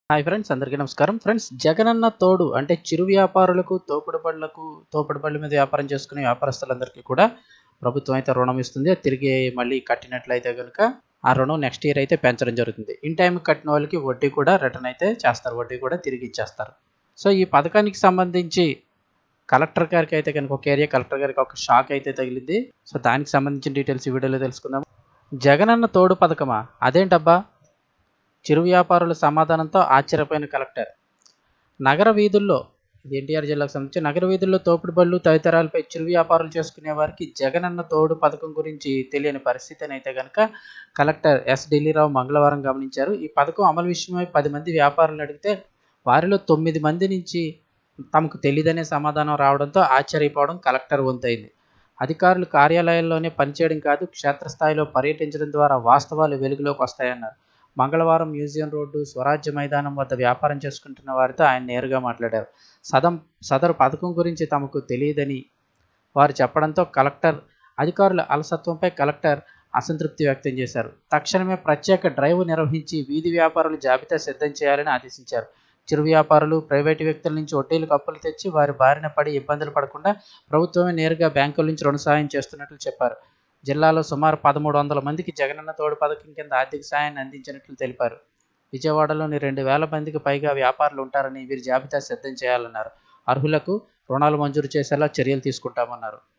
hi friends అందరికీ నమస్కారం friends Jagananna తోడు అంటే చిరు వ్యాపారులకు తోపుడు బళ్ళకు తోపుడు బళ్ళ మీద వ్యాపారం చేసుకునే వ్యాపారస్తులందరికీ కూడా ప్రభుత్వం అయితే రుణం ఇస్తుంది అది తిరిగి మళ్ళీ కట్టినట్లయితే కనుక ఆ రుణం నెక్స్ట్ ఇయర్ అయితే పెంచడం జరుగుతుంది ఇన్ టైం కట్టిన వాళ్ళకి వడ్డీ కూడా రిటర్న్ అయితే చేస్తారు వడ్డీ కూడా తిరిగి ఇచ్చేస్తారు సో ఈ పథకానికి సంబంధించి కలెక్టర్ గారికి అయితే కనుక ఒక ఏరియా కలెక్టర్ గారికి ఒక షాక్ అయితే తగిలింది సో దానికి సంబంధించిన డీటెయిల్స్ ఈ వీడియోలో తెలుసుకుందాం జగనన్న తోడు పథకమా అదేంటబ్బా చిరు వ్యాపారుల సమాధానంతో ఆశ్చర్యపోయిన కలెక్టర్ నగర వీధుల్లో ఇది ఎన్టీఆర్ జిల్లాకు సంబంధించి నగర వీధుల్లో తోపుడు బళ్ళు తదితరాలపై చిరు వ్యాపారాలు చేసుకునే వారికి జగనన్న తోడు పథకం గురించి తెలియని పరిస్థితిని అయితే కనుక కలెక్టర్ ఎస్ ఢిల్లీరావు మంగళవారం గమనించారు ఈ పథకం అమలు విషయమై పది మంది వ్యాపారులను అడిగితే వారిలో తొమ్మిది మంది నుంచి తమకు తెలియదనే సమాధానం రావడంతో ఆశ్చర్యపోవడం కలెక్టర్ వంతైంది అధికారులు కార్యాలయాల్లోనే పనిచేయడం కాదు క్షేత్రస్థాయిలో పర్యటించడం ద్వారా వాస్తవాలు వెలుగులోకి వస్తాయన్నారు మంగళవారం మ్యూజియం రోడ్డు స్వరాజ్య మైదానం వద్ద వ్యాపారం చేసుకుంటున్న వారితో ఆయన నేరుగా మాట్లాడారు సదం సదరు పథకం గురించి తమకు తెలియదని వారు చెప్పడంతో కలెక్టర్ అధికారుల అలసత్వంపై కలెక్టర్ అసంతృప్తి వ్యక్తం చేశారు తక్షణమే ప్రత్యేక డ్రైవ్ నిర్వహించి వీధి వ్యాపారుల జాబితా సిద్ధం చేయాలని ఆదేశించారు చిరు వ్యాపారులు ప్రైవేటు వ్యక్తుల నుంచి వడ్డీలకు అప్పులు తెచ్చి వారి బారిన పడి ఇబ్బందులు పడకుండా ప్రభుత్వమే నేరుగా బ్యాంకుల నుంచి రుణ సాయం చేస్తున్నట్లు చెప్పారు జిల్లాలో సుమారు పదమూడు వందల మందికి జగనన్న తోడు పథకం కింద ఆర్థిక సాయాన్ని అందించినట్లు తెలిపారు విజయవాడలోని రెండు వేల మందికి పైగా వ్యాపారులు ఉంటారని వీరి జాబితా సిద్ధం చేయాలన్నారు అర్హులకు రుణాలు మంజూరు చేసేలా చర్యలు తీసుకుంటామన్నారు